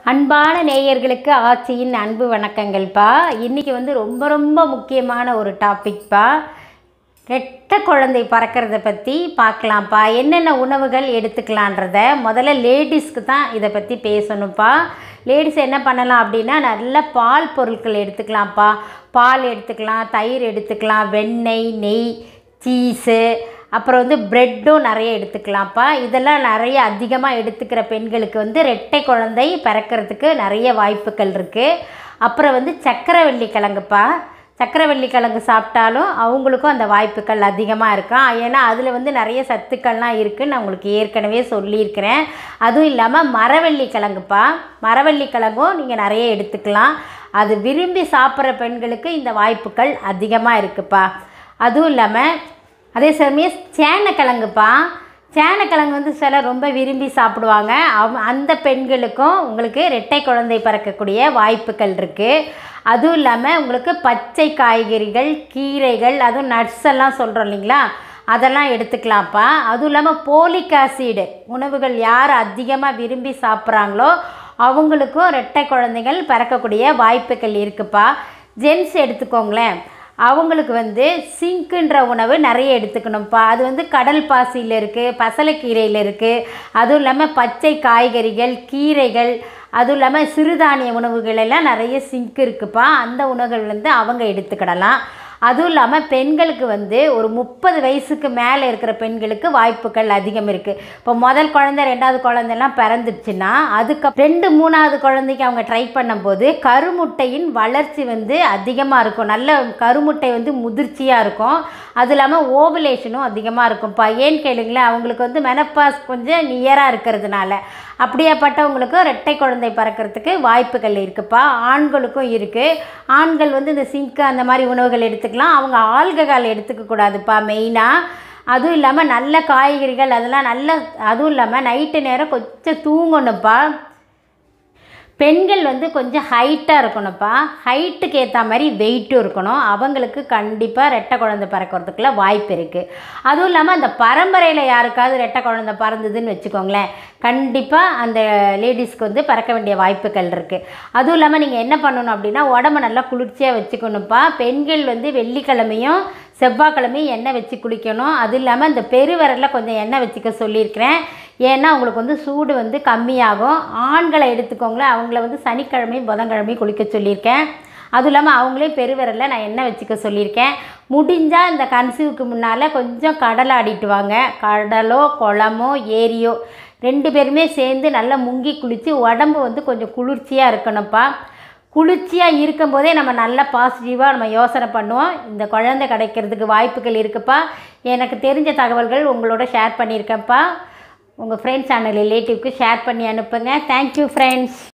அன்பான நேயர்களுக்கு ஆட்சியின் அன்பு வணக்கங்கள்ப்பா இன்றைக்கி வந்து ரொம்ப ரொம்ப முக்கியமான ஒரு டாபிக்ப்பா ரெட்டை குழந்தை பறக்கிறத பற்றி பார்க்கலாம்ப்பா என்னென்ன உணவுகள் எடுத்துக்கலான்றத முதல்ல லேடிஸ்க்கு தான் இதை பற்றி பேசணும்ப்பா லேடிஸ் என்ன பண்ணலாம் அப்படின்னா நல்ல பால் பொருட்கள் எடுத்துக்கலாம்ப்பா பால் எடுத்துக்கலாம் தயிர் எடுத்துக்கலாம் வெண்ணெய் நெய் சீஸு அப்புறம் வந்து ப்ரெட்டும் நிறைய எடுத்துக்கலாம்ப்பா இதெல்லாம் நிறைய அதிகமாக எடுத்துக்கிற பெண்களுக்கு வந்து ரெட்டை குழந்தை பிறக்கிறதுக்கு நிறைய வாய்ப்புகள் இருக்குது அப்புறம் வந்து சக்கரவள்ளி கிழங்குப்பா சக்கரவள்ளி கிழங்கு சாப்பிட்டாலும் அவங்களுக்கும் அந்த வாய்ப்புகள் அதிகமாக இருக்கும் ஏன்னா அதில் வந்து நிறைய சத்துக்கள்லாம் இருக்குதுன்னு நான் உங்களுக்கு ஏற்கனவே சொல்லியிருக்கிறேன் அதுவும் இல்லாமல் மரவள்ளி கிழங்குப்பா மரவள்ளி கிழங்கும் நீங்கள் நிறைய எடுத்துக்கலாம் அது விரும்பி சாப்பிட்ற பெண்களுக்கு இந்த வாய்ப்புகள் அதிகமாக இருக்குப்பா அதுவும் இல்லாமல் அதே சமயம் சேனக்கிழங்குப்பா சேனக்கிழங்கு வந்து சிலர் ரொம்ப விரும்பி சாப்பிடுவாங்க அவ் அந்த பெண்களுக்கும் உங்களுக்கு ரெட்டை குழந்தை பிறக்கக்கூடிய வாய்ப்புகள் இருக்குது அதுவும் இல்லாமல் உங்களுக்கு பச்சை காய்கறிகள் கீரைகள் அதுவும் நட்ஸ் எல்லாம் சொல்கிறோம் இல்லைங்களா அதெல்லாம் எடுத்துக்கலாம்ப்பா அதுவும் இல்லாமல் போலிக் ஆசிடு உணவுகள் யார் அதிகமாக விரும்பி சாப்பிட்றாங்களோ அவங்களுக்கும் ரெட்டை குழந்தைகள் பிறக்கக்கூடிய வாய்ப்புகள் இருக்குப்பா ஜென்ஸ் எடுத்துக்கோங்களேன் அவங்களுக்கு வந்து சிங்க்குன்ற உணவு நிறைய எடுத்துக்கணும்ப்பா அது வந்து கடல் பாசியில் இருக்குது பசலைக்கீரையில் இருக்குது அதுவும் இல்லாமல் பச்சை காய்கறிகள் கீரைகள் அதுவும் இல்லாமல் சிறுதானிய உணவுகள் எல்லாம் நிறைய சிங்க் இருக்குப்பா அந்த உணவுகள் வந்து அவங்க எடுத்துக்கிடலாம் அதுவும் இல்லாமல் பெண்களுக்கு வந்து ஒரு முப்பது வயசுக்கு மேலே இருக்கிற பெண்களுக்கு வாய்ப்புகள் அதிகம் இருக்குது இப்போ முதல் குழந்தை ரெண்டாவது குழந்தைலாம் பிறந்துடுச்சுன்னா அதுக்கு ரெண்டு மூணாவது குழந்தைக்கு அவங்க ட்ரை பண்ணும்போது கருமுட்டையின் வளர்ச்சி வந்து அதிகமாக இருக்கும் நல்ல கருமுட்டை வந்து முதிர்ச்சியாக இருக்கும் அது இல்லாமல் ஓவலேஷனும் அதிகமாக இருக்கும்ப்பா ஏன்னு கேளுங்களேன் அவங்களுக்கு வந்து மெனப்பாஸ் கொஞ்சம் நியராக இருக்கிறதுனால அப்படியாப்பட்டவங்களுக்கு ரெட்டை குழந்தை பிறக்கிறதுக்கு வாய்ப்புகள் இருக்குப்பா ஆண்களுக்கும் இருக்குது ஆண்கள் வந்து இந்த சிங்க்கு அந்த மாதிரி உணவுகள் எடுத்துக்கலாம் அவங்க ஆல்கஹால் எடுத்துக்க கூடாதுப்பா மெயினாக அதுவும் இல்லாமல் நல்ல காய்கறிகள் அதெல்லாம் நல்ல அதுவும் இல்லாமல் நைட்டு நேரம் கொஞ்சம் தூங்கணும்ப்பா பெண்கள் வந்து கொஞ்சம் ஹைட்டாக இருக்கணும்ப்பா ஹைட்டுக்கு ஏற்ற மாதிரி வெயிட்டும் இருக்கணும் அவங்களுக்கு கண்டிப்பாக ரெட்டை குழந்தை பிறக்கிறதுக்குள்ள வாய்ப்பு இருக்குது அதுவும் இல்லாமல் அந்த பரம்பரையில் யாருக்காவது ரெட்டை குழந்தை பிறந்ததுன்னு வச்சுக்கோங்களேன் கண்டிப்பாக அந்த லேடிஸ்க்கு வந்து பிறக்க வேண்டிய வாய்ப்புகள் இருக்குது அதுவும் இல்லாமல் நீங்கள் என்ன பண்ணணும் அப்படின்னா உடம்ப நல்லா குளிர்ச்சியாக வச்சுக்கணும்ப்பா பெண்கள் வந்து வெள்ளிக்கிழமையும் செவ்வாய்க்கிழமையும் எண்ணெய் வச்சு குளிக்கணும் அது இல்லாமல் இந்த பெருவிரலில் கொஞ்சம் எண்ணெய் வச்சுக்க சொல்லியிருக்கிறேன் ஏன்னா அவங்களுக்கு வந்து சூடு வந்து கம்மியாகும் ஆண்களை எடுத்துக்கோங்களேன் அவங்கள வந்து சனிக்கிழமையும் புதன்கிழமையும் குளிக்க சொல்லியிருக்கேன் அதுவும் இல்லாமல் அவங்களே பெருவிரலில் நான் எண்ணெய் வச்சுக்க சொல்லியிருக்கேன் முடிஞ்சால் இந்த கன்சீவுக்கு முன்னால் கொஞ்சம் கடலை ஆடிட்டு வாங்க கடலோ குளமோ ஏரியோ ரெண்டு பேருமே சேர்ந்து நல்லா முங்கி குளித்து உடம்பு வந்து கொஞ்சம் குளிர்ச்சியாக இருக்கணும்ப்பா குளிர்ச்சியாக இருக்கும்போதே நம்ம நல்லா பாசிட்டிவாக நம்ம யோசனை பண்ணுவோம் இந்த குழந்தை கிடைக்கிறதுக்கு வாய்ப்புகள் இருக்குப்பா எனக்கு தெரிஞ்ச தகவல்கள் உங்களோட ஷேர் பண்ணியிருக்கேன்ப்பா உங்கள் ஃப்ரெண்ட்ஸ் அண்ட் ரிலேட்டிவ்க்கு ஷேர் பண்ணி அனுப்புங்க தேங்க்யூ ஃப்ரெண்ட்ஸ்